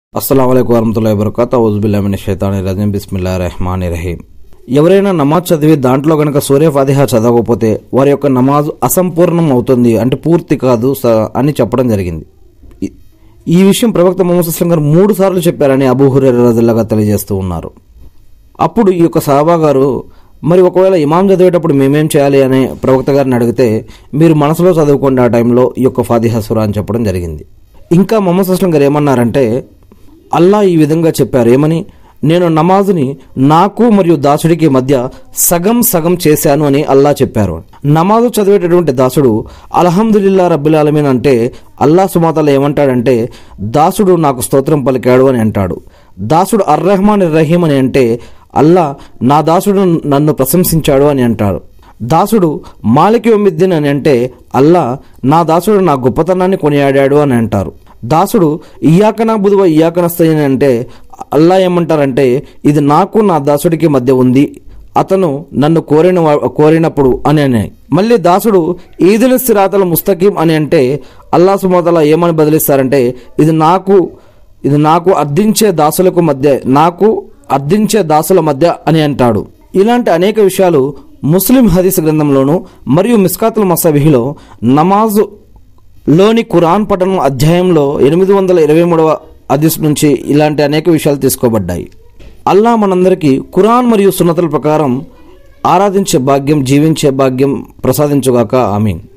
అస్సలం వరహతుల్లా వబర్కత్ ఔజుబిల్లామిన షైతాని రజీం బిస్మిల్లా రెహమాన్ రహీం ఎవరైనా నమాజ్ చదివి దాంట్లో గనక సూర్య ఫాతిహా చదవకపోతే వారి యొక్క నమాజ్ అసంపూర్ణం అవుతుంది అంటే పూర్తి కాదు స- అని చెప్పడం జరిగింది ఈ- ఈ విషయం ప్రవక్త మొహమ్మద్ అస్లం గారు మూడు సార్లు చెప్పారని అబూ హురేర రజల్లాగా తెలియజేస్తూ ఉన్నారు అప్పుడు ఈ యొక్క సహాబా గారు మరి ఒకవేళ ఇమాం చదివేటప్పుడు మేమేం చేయాలి అని ప్రవక్త గారిని అడిగితే మీరు మనసులో చదువుకోండి ఆ టైంలో ఈ యొక్క ఫాతిహా సురా అని చెప్పడం జరిగింది ఇంకా మొహమ్మద్ అస్లం గారు ఏమన్నారంటే అల్లా ఈ విధంగా చెప్పారు ఏమని నేను నమాజుని నాకు మరియు దాసుడికి మధ్య సగం సగం చేశాను అని అల్లా చెప్పారు నమాజు చదివేటటువంటి దాసుడు అల్హమ్దులిల్లా రబ్బుల్ ఆలమీన్ అంటే అల్లా సుమాతల ఏమంటాడంటే దాసుడు నాకు స్తోత్రం పలికాడు అని అంటాడు దాసుడు అర్రహమాన్ రహీం అని అంటే అల్లా నా దాసుడు నన్ను ప్రశంసించాడు అని అంటాడు దాసుడు మాలికి ఒమ్మిద్దీన్ అని అంటే అల్లా నా దాసుడు నా గొప్పతనాన్ని కొనియాడాడు అని అంటారు దాసుడు ఇయాకనా బుధువ ఇయాకనస్తని అంటే అల్లా ఏమంటారంటే ఇది నాకు నా దాసుడికి మధ్య ఉంది అతను నన్ను కోరిన వా- కోరినప్పుడు అని అని మళ్ళీ దాసుడు ఈదుల సిరాతల ముస్తకీం అని అంటే అల్లా సుమతల ఏమని బదిలిస్తారంటే ఇది నాకు ఇది నాకు అర్థించే దాసులకు మధ్య నాకు అర్థించే దాసుల మధ్య అని అంటాడు ఇలాంటి అనేక విషయాలు ముస్లిం హదీస్ గ్రంథంలోను మరియు మిస్కాతుల్ మసబిహిలో నమాజు లోని ఖురాన్ పఠనం అధ్యాయంలో ఎనిమిది వందల ఇరవై మూడవ హదీస్ నుంచి ఇలాంటి అనేక విషయాలు తీసుకోబడ్డాయి అల్లా మనందరికీ ఖురాన్ మరియు సున్నతుల ప్రకారం ఆరాధించే భాగ్యం జీవించే భాగ్యం ప్రసాదించుగాక ఆమీన్